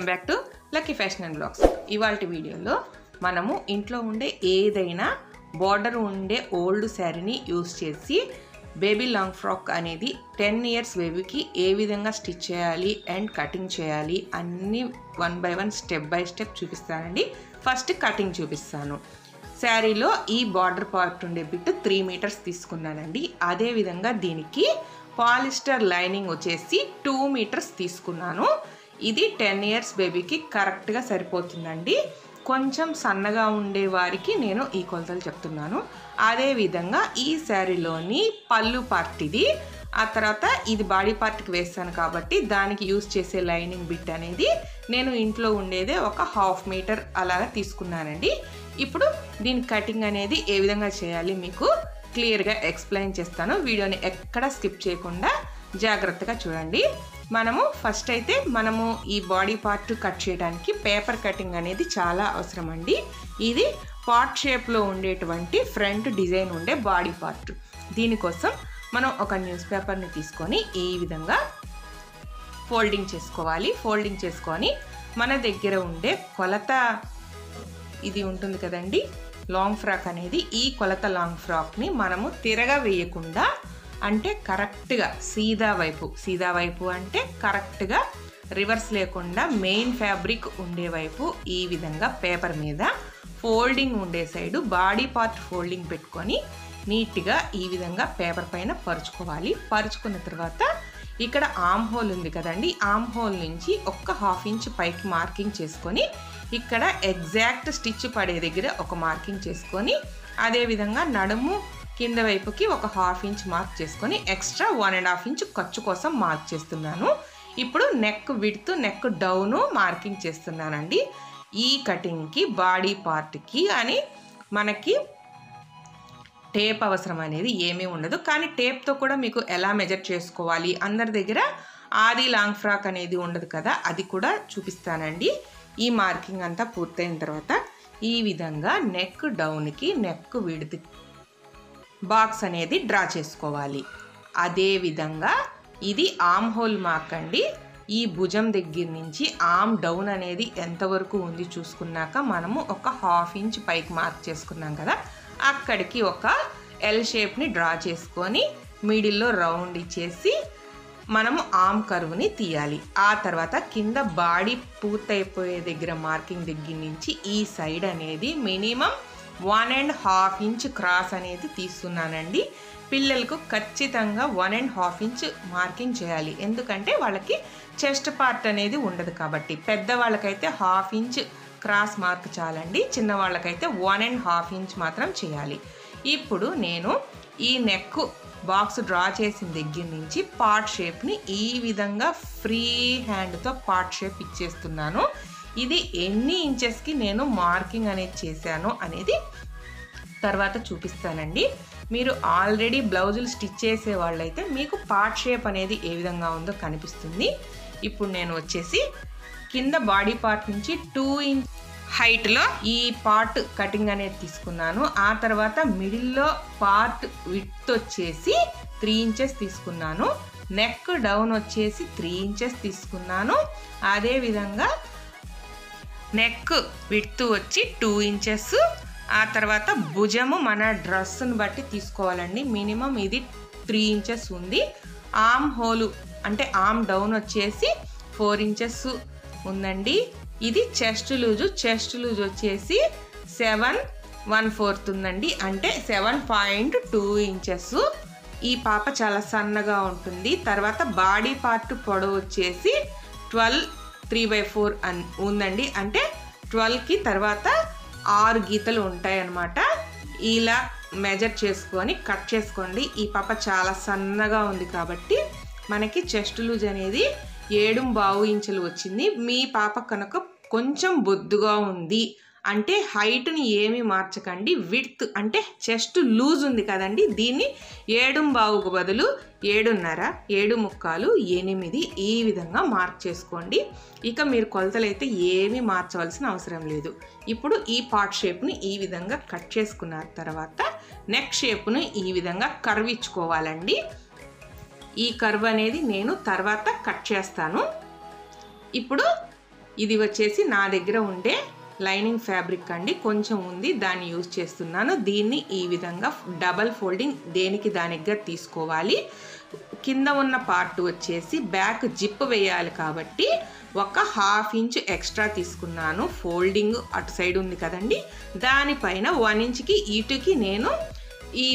welcome back to Lucky Fashion and Blogs ఇవాళ వీడియోలో మనము ఇంట్లో ఉండే ఏదైనా బార్డర్ ఉండే ఓల్డ్ శారీని యూస్ చేసి బేబీ లాంగ్ ఫ్రాక్ అనేది టెన్ ఇయర్స్ బేబీకి ఏ విధంగా స్టిచ్ చేయాలి అండ్ కటింగ్ చేయాలి అన్నీ one by one step by step చూపిస్తానండి ఫస్ట్ కటింగ్ చూపిస్తాను శారీలో ఈ బార్డర్ పార్ట్ ఉండే బిట్ త్రీ మీటర్స్ తీసుకున్నానండి అదేవిధంగా దీనికి పాలిస్టర్ లైనింగ్ వచ్చేసి టూ మీటర్స్ తీసుకున్నాను ఇది టెన్ ఇయర్స్ బేబీకి కరెక్ట్గా సరిపోతుందండి కొంచెం సన్నగా ఉండే వారికి నేను ఈ కొలతలు చెప్తున్నాను అదేవిధంగా ఈ శారీలోని పళ్ళు పార్ట్ ఇది ఆ తర్వాత ఇది బాడీ పార్ట్కి వేస్తాను కాబట్టి దానికి యూస్ చేసే లైనింగ్ బిట్ అనేది నేను ఇంట్లో ఉండేదే ఒక హాఫ్ మీటర్ అలాగా తీసుకున్నానండి ఇప్పుడు దీని కటింగ్ అనేది ఏ విధంగా చేయాలి మీకు క్లియర్గా ఎక్స్ప్లెయిన్ చేస్తాను వీడియోని ఎక్కడ స్కిప్ చేయకుండా జాగ్రత్తగా చూడండి మనము ఫస్ట్ అయితే మనము ఈ బాడీ పార్ట్ కట్ చేయడానికి పేపర్ కటింగ్ అనేది చాలా అవసరం అండి ఇది పార్ట్ షేప్లో ఉండేటువంటి ఫ్రంట్ డిజైన్ ఉండే బాడీ పార్ట్ దీనికోసం మనం ఒక న్యూస్ పేపర్ని తీసుకొని ఈ విధంగా ఫోల్డింగ్ చేసుకోవాలి ఫోల్డింగ్ చేసుకొని మన దగ్గర ఉండే కొలత ఇది ఉంటుంది కదండి లాంగ్ ఫ్రాక్ అనేది ఈ కొలత లాంగ్ ఫ్రాక్ని మనము తిరగా వేయకుండా అంటే కరెక్ట్గా సీదా వైపు సీదా వైపు అంటే కరెక్ట్గా రివర్స్ లేకుండా మెయిన్ ఫ్యాబ్రిక్ ఉండే వైపు ఈ విధంగా పేపర్ మీద ఫోల్డింగ్ ఉండే సైడు బాడీ పార్ట్ ఫోల్డింగ్ పెట్టుకొని నీట్గా ఈ విధంగా పేపర్ పైన పరుచుకోవాలి పరుచుకున్న తర్వాత ఇక్కడ ఆమ్ హోల్ ఉంది కదండి ఆమ్ హోల్ నుంచి ఒక్క హాఫ్ ఇంచ్ పైకి మార్కింగ్ చేసుకొని ఇక్కడ ఎగ్జాక్ట్ స్టిచ్ పడే దగ్గర ఒక మార్కింగ్ చేసుకొని అదేవిధంగా నడుము కింద వైపుకి ఒక హాఫ్ ఇంచ్ మార్క్ చేసుకొని extra one and half inch ఖర్చు కోసం మార్క్ చేస్తున్నాను ఇప్పుడు neck width neck down marking చేస్తున్నానండి ఈ కటింగ్కి బాడీ పార్ట్కి అని మనకి టేప్ అవసరం అనేది ఏమీ ఉండదు కానీ టేప్తో కూడా మీకు ఎలా మెజర్ చేసుకోవాలి అందరి దగ్గర ఆది లాంగ్ ఫ్రాక్ అనేది ఉండదు కదా అది కూడా చూపిస్తానండి ఈ మార్కింగ్ అంతా పూర్తయిన తర్వాత ఈ విధంగా నెక్ డౌన్కి నెక్ విడిది బాక్స్ అనేది డ్రా చేసుకోవాలి అదే విధంగా ఇది ఆమ్ హోల్ మార్క్ అండి ఈ భుజం దగ్గర నుంచి ఆమ్ డౌన్ అనేది ఎంతవరకు ఉంది చూసుకున్నాక మనము ఒక హాఫ్ ఇంచ్ పైకి మార్క్ చేసుకున్నాం కదా అక్కడికి ఒక ఎల్ షేప్ని డ్రా చేసుకొని మిడిల్లో రౌండ్ ఇచ్చేసి మనము ఆమ్ కర్వ్ని తీయాలి ఆ తర్వాత కింద బాడీ పూర్తయిపోయే దగ్గర మార్కింగ్ దగ్గర నుంచి ఈ సైడ్ అనేది minimum one and half inch cross అనేది తీస్తున్నానండి పిల్లలకు ఖచ్చితంగా one and half inch marking చేయాలి ఎందుకంటే వాళ్ళకి చెస్ట్ పార్ట్ అనేది ఉండదు కాబట్టి పెద్దవాళ్ళకైతే హాఫ్ ఇంచ్ క్రాస్ మార్క్ చాలండి చిన్నవాళ్ళకైతే వన్ అండ్ హాఫ్ ఇంచ్ మాత్రం చేయాలి ఇప్పుడు నేను ఈ నెక్ బాక్స్ డ్రా చేసిన దగ్గర నుంచి పార్ట్ షేప్ని ఈ విధంగా ఫ్రీ హ్యాండ్తో పార్ట్ షేప్ ఇచ్చేస్తున్నాను ఇది ఎన్ని ఇంచెస్కి నేను మార్కింగ్ అనేది చేశాను అనేది తర్వాత చూపిస్తానండి మీరు ఆల్రెడీ బ్లౌజులు స్టిచ్ చేసే వాళ్ళైతే మీకు పార్ట్ షేప్ అనేది ఏ విధంగా ఉందో కనిపిస్తుంది ఇప్పుడు నేను వచ్చేసి కింద బాడీ పార్ట్ నుంచి టూ ఇంచ్ హైట్లో ఈ పార్ట్ కటింగ్ అనేది తీసుకున్నాను ఆ తర్వాత మిడిల్లో పార్ట్ విత్ వచ్చేసి త్రీ ఇంచెస్ తీసుకున్నాను నెక్ డౌన్ వచ్చేసి త్రీ ఇంచెస్ తీసుకున్నాను అదేవిధంగా నెక్ విడ్త్ వచ్చి టూ ఇంచెస్ ఆ తర్వాత భుజము మన డ్రెస్సును బట్టి తీసుకోవాలండి మినిమం ఇది త్రీ ఇంచెస్ ఉంది ఆమ్ హోలు అంటే ఆమ్ డౌన్ వచ్చేసి ఫోర్ ఇంచెస్ ఉందండి ఇది చెస్ట్ లూజు చెస్ట్ లూజ్ వచ్చేసి సెవెన్ వన్ ఫోర్త్ ఉందండి అంటే సెవెన్ పాయింట్ టూ ఇంచెస్ ఈ పాప చాలా సన్నగా ఉంటుంది తర్వాత బాడీ పార్ట్ పొడవు వచ్చేసి ట్వెల్వ్ త్రీ బై ఫోర్ అన్ ఉందండి అంటే ట్వెల్వ్కి తర్వాత ఆరు గీతలు ఉంటాయన్నమాట ఇలా మెజర్ చేసుకొని కట్ చేసుకోండి ఈ పాప చాలా సన్నగా ఉంది కాబట్టి మనకి చెస్ట్ లూజ్ అనేది ఏడు బావు ఇంచులు వచ్చింది మీ పాప కనుక కొంచెం బొద్దుగా ఉంది అంటే హైట్ని ఏమి మార్చకండి విడ్త్ అంటే చెస్ట్ లూజ్ ఉంది కదండి దీన్ని ఏడు బావుకు బదులు ఏడున్నర ఏడు ముక్కాలు ఎనిమిది ఈ విధంగా మార్క్ చేసుకోండి ఇక మీరు కొలతలైతే ఏమీ మార్చవలసిన అవసరం లేదు ఇప్పుడు ఈ పార్ట్ షేప్ని ఈ విధంగా కట్ చేసుకున్న తర్వాత నెక్ షేప్ను ఈ విధంగా కర్వ్ ఇచ్చుకోవాలండి ఈ కర్వ్ అనేది నేను తర్వాత కట్ చేస్తాను ఇప్పుడు ఇది వచ్చేసి నా దగ్గర ఉండే లైనింగ్ ఫ్యాబ్రిక్ అండి కొంచెం ఉంది దాన్ని యూజ్ చేస్తున్నాను దీన్ని ఈ విధంగా డబల్ ఫోల్డింగ్ దేనికి దానిగా తీసుకోవాలి కింద ఉన్న పార్ట్ వచ్చేసి బ్యాక్ జిప్ వేయాలి కాబట్టి ఒక హాఫ్ ఇంచ్ ఎక్స్ట్రా తీసుకున్నాను ఫోల్డింగ్ అటు సైడ్ ఉంది కదండి దానిపైన వన్ ఇంచ్కి ఇటుకి నేను ఈ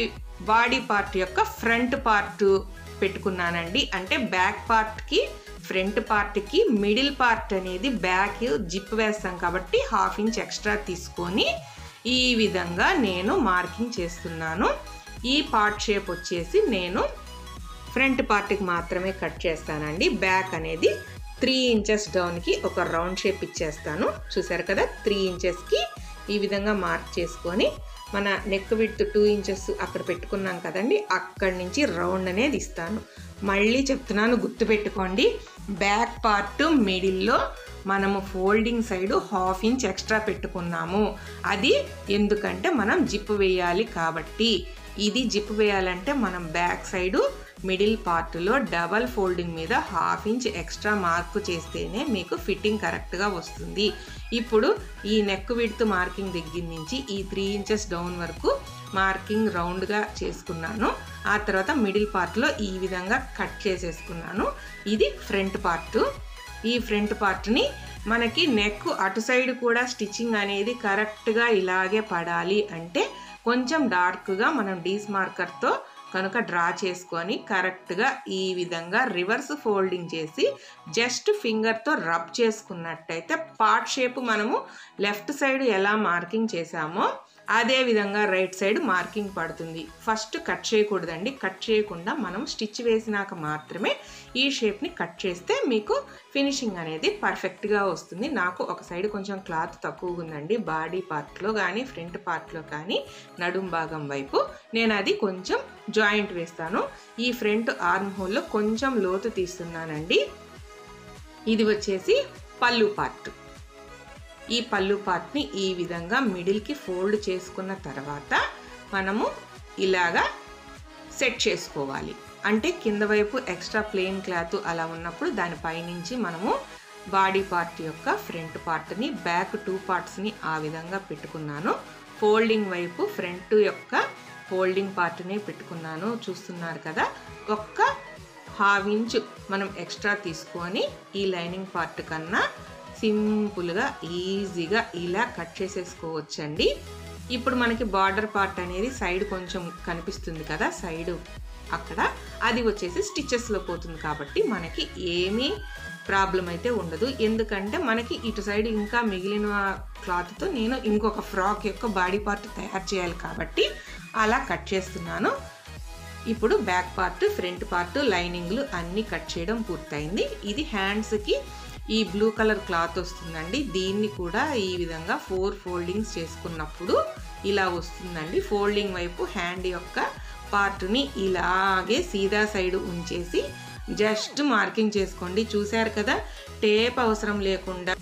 బాడీ పార్ట్ యొక్క ఫ్రంట్ పార్ట్ పెట్టుకున్నానండి అంటే బ్యాక్ పార్ట్కి ఫ్రంట్ పార్ట్కి మిడిల్ పార్ట్ అనేది బ్యాక్ జిప్ వేస్తాం కాబట్టి హాఫ్ ఇంచ్ ఎక్స్ట్రా తీసుకొని ఈ విధంగా నేను మార్కింగ్ చేస్తున్నాను ఈ పార్ట్ షేప్ వచ్చేసి నేను ఫ్రంట్ పార్ట్కి మాత్రమే కట్ చేస్తానండి బ్యాక్ అనేది త్రీ ఇంచెస్ డౌన్కి ఒక రౌండ్ షేప్ ఇచ్చేస్తాను చూసారు కదా త్రీ ఇంచెస్కి ఈ విధంగా మార్క్ చేసుకొని మన నెక్ విడ్త్ టూ ఇంచెస్ అక్కడ పెట్టుకున్నాం కదండి అక్కడి నుంచి రౌండ్ అనేది ఇస్తాను మళ్ళీ చెప్తున్నాను గుర్తుపెట్టుకోండి బ్యాక్ పార్ట్ మిడిల్లో మనము folding side half inch extra పెట్టుకున్నాము అది ఎందుకంటే మనం జిప్ వేయాలి కాబట్టి ఇది జిప్ వేయాలంటే మనం బ్యాక్ సైడు మిడిల్ పార్ట్లో డబల్ ఫోల్డింగ్ మీద హాఫ్ ఇంచ్ ఎక్స్ట్రా మార్క్ చేస్తేనే మీకు ఫిట్టింగ్ కరెక్ట్గా వస్తుంది ఇప్పుడు ఈ నెక్ విడ్త్ మార్కింగ్ దగ్గర నుంచి ఈ త్రీ ఇంచెస్ డౌన్ వరకు మార్కింగ్ రౌండ్గా చేసుకున్నాను ఆ తర్వాత మిడిల్ పార్ట్లో ఈ విధంగా కట్ చేసేసుకున్నాను ఇది ఫ్రంట్ పార్ట్ ఈ ఫ్రంట్ పార్ట్ని మనకి నెక్ అటు సైడ్ కూడా స్టిచ్చింగ్ అనేది కరెక్ట్గా ఇలాగే పడాలి అంటే కొంచెం డార్క్గా మనం డీస్ మార్కర్తో కనుక డ్రా చేసుకొని కరెక్ట్గా ఈ విధంగా రివర్స్ ఫోల్డింగ్ చేసి జస్ట్ ఫింగర్తో రబ్ చేసుకున్నట్టయితే పార్ట్ షేప్ మనము లెఫ్ట్ సైడ్ ఎలా మార్కింగ్ చేసామో అదే విధంగా రైట్ సైడ్ మార్కింగ్ పడుతుంది ఫస్ట్ కట్ చేయకూడదండి కట్ చేయకుండా మనం స్టిచ్ వేసినాక మాత్రమే ఈ షేప్ని కట్ చేస్తే మీకు ఫినిషింగ్ అనేది పర్ఫెక్ట్గా వస్తుంది నాకు ఒక సైడ్ కొంచెం క్లాత్ తక్కువగా ఉందండి బాడీ పార్ట్లో కానీ ఫ్రంట్ పార్ట్లో కానీ నడుం భాగం వైపు నేను అది కొంచెం జాయింట్ వేస్తాను ఈ ఫ్రంట్ ఆర్మ్ హోల్లో కొంచెం లోతు తీస్తున్నానండి ఇది వచ్చేసి పళ్ళు పార్ట్ ఈ పళ్ళు పార్ట్ని ఈ విధంగా మిడిల్కి ఫోల్డ్ చేసుకున్న తర్వాత మనము ఇలాగా సెట్ చేసుకోవాలి అంటే కింద వైపు ఎక్స్ట్రా ప్లెయిన్ క్లాత్ అలా ఉన్నప్పుడు దానిపైనుంచి మనము బాడీ పార్ట్ యొక్క ఫ్రంట్ పార్ట్ని బ్యాక్ టూ పార్ట్స్ని ఆ విధంగా పెట్టుకున్నాను ఫోల్డింగ్ వైపు ఫ్రంట్ యొక్క ఫోల్డింగ్ పార్ట్ని పెట్టుకున్నాను చూస్తున్నారు కదా ఒక్క హాఫ్ ఇంచ్ మనం ఎక్స్ట్రా తీసుకొని ఈ లైనింగ్ పార్ట్ కన్నా సింపుల్గా ఈజీగా ఇలా కట్ చేసేసుకోవచ్చండి ఇప్పుడు మనకి బార్డర్ పార్ట్ అనేది సైడ్ కొంచెం కనిపిస్తుంది కదా సైడ్ అక్కడ అది వచ్చేసి స్టిచెస్లో పోతుంది కాబట్టి మనకి ఏమీ ప్రాబ్లం అయితే ఉండదు ఎందుకంటే మనకి ఇటు సైడ్ ఇంకా మిగిలిన క్లాత్తో నేను ఇంకొక ఫ్రాక్ యొక్క బాడీ పార్ట్ తయారు చేయాలి కాబట్టి అలా కట్ చేస్తున్నాను ఇప్పుడు బ్యాక్ పార్ట్ ఫ్రంట్ పార్ట్ లైనింగ్లు అన్నీ కట్ చేయడం పూర్తయింది ఇది హ్యాండ్స్కి ఈ బ్లూ కలర్ క్లాత్ వస్తుందండి దీన్ని కూడా ఈ విధంగా ఫోర్ ఫోల్డింగ్స్ చేసుకున్నప్పుడు ఇలా వస్తుందండి ఫోల్డింగ్ వైపు హ్యాండ్ యొక్క పార్ట్ని ఇలాగే సీదా సైడ్ ఉంచేసి జస్ట్ మార్కింగ్ చేసుకోండి చూశారు కదా టేప్ అవసరం లేకుండా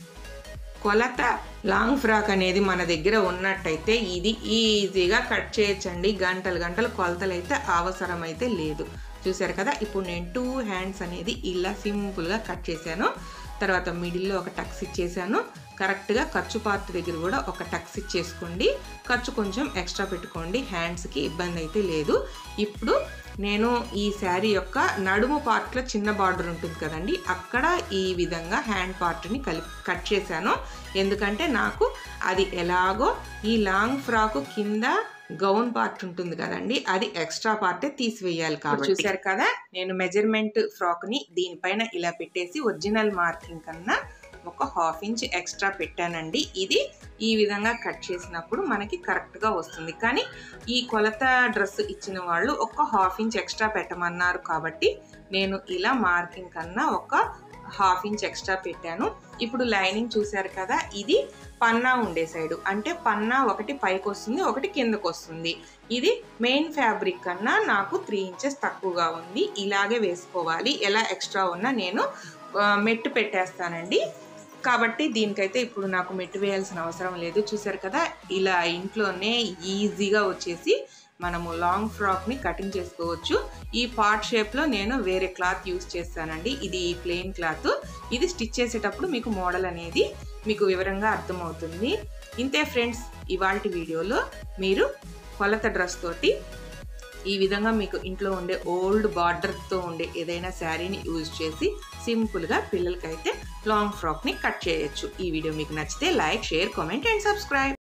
కొలత లాంగ్ ఫ్రాక్ అనేది మన దగ్గర ఉన్నట్టయితే ఇది ఈజీగా కట్ చేయొచ్చండి గంటలు గంటలు కొలతలు అయితే అవసరం అయితే లేదు చూసారు కదా ఇప్పుడు నేను టూ హ్యాండ్స్ అనేది ఇలా సింపుల్గా కట్ చేశాను తర్వాత మిడిల్లో ఒక టక్స్ ఇచ్చేసాను కరెక్ట్గా ఖర్చు పార్ట్ దగ్గర కూడా ఒక టక్స్ ఇచ్చేసుకోండి ఖర్చు కొంచెం ఎక్స్ట్రా పెట్టుకోండి హ్యాండ్స్కి ఇబ్బంది అయితే లేదు ఇప్పుడు నేను ఈ శారీ యొక్క నడుము పార్ట్లో చిన్న బార్డర్ ఉంటుంది కదండి అక్కడ ఈ విధంగా హ్యాండ్ పార్ట్ని కలిపి కట్ చేశాను ఎందుకంటే నాకు అది ఎలాగో ఈ లాంగ్ ఫ్రాక్ కింద గౌన్ పార్ట్ ఉంటుంది కదండి అది ఎక్స్ట్రా పార్టే తీసివేయాలి కాబట్టి చూసారు కదా నేను మెజర్మెంట్ ఫ్రాక్ని దీనిపైన ఇలా పెట్టేసి ఒరిజినల్ మార్కింగ్ కన్నా ఒక హాఫ్ ఇంచ్ ఎక్స్ట్రా పెట్టానండి ఇది ఈ విధంగా కట్ చేసినప్పుడు మనకి కరెక్ట్గా వస్తుంది కానీ ఈ కొలత డ్రెస్ ఇచ్చిన వాళ్ళు ఒక హాఫ్ ఇంచ్ ఎక్స్ట్రా పెట్టమన్నారు కాబట్టి నేను ఇలా మార్కింగ్ కన్నా ఒక హాఫ్ ఇంచ్ ఎక్స్ట్రా పెట్టాను ఇప్పుడు లైనింగ్ చూశారు కదా ఇది పన్నా ఉండే సైడు అంటే పన్నా ఒకటి పైకి వస్తుంది ఒకటి కిందకు వస్తుంది ఇది మెయిన్ ఫ్యాబ్రిక్ కన్నా నాకు త్రీ ఇంచెస్ తక్కువగా ఉంది ఇలాగే వేసుకోవాలి ఎలా ఎక్స్ట్రా ఉన్నా నేను మెట్టు పెట్టేస్తానండి కాబట్టి దీనికైతే ఇప్పుడు నాకు మెట్టు వేయాల్సిన అవసరం లేదు చూసారు కదా ఇలా ఇంట్లోనే ఈజీగా వచ్చేసి మనము లాంగ్ ఫ్రాక్ని కటింగ్ చేసుకోవచ్చు ఈ పార్ట్ షేప్లో నేను వేరే క్లాత్ యూస్ చేస్తానండి ఇది ప్లెయిన్ క్లాత్ ఇది స్టిచ్ చేసేటప్పుడు మీకు మోడల్ అనేది మీకు వివరంగా అర్థమవుతుంది ఇంతే ఫ్రెండ్స్ ఇవాళ వీడియోలో మీరు కొలత డ్రెస్ తోటి ఈ విధంగా మీకు ఇంట్లో ఉండే ఓల్డ్ బార్డర్తో ఉండే ఏదైనా శారీని యూజ్ చేసి సింపుల్గా పిల్లలకైతే లాంగ్ ఫ్రాక్ని కట్ చేయొచ్చు ఈ వీడియో మీకు నచ్చితే like share comment and subscribe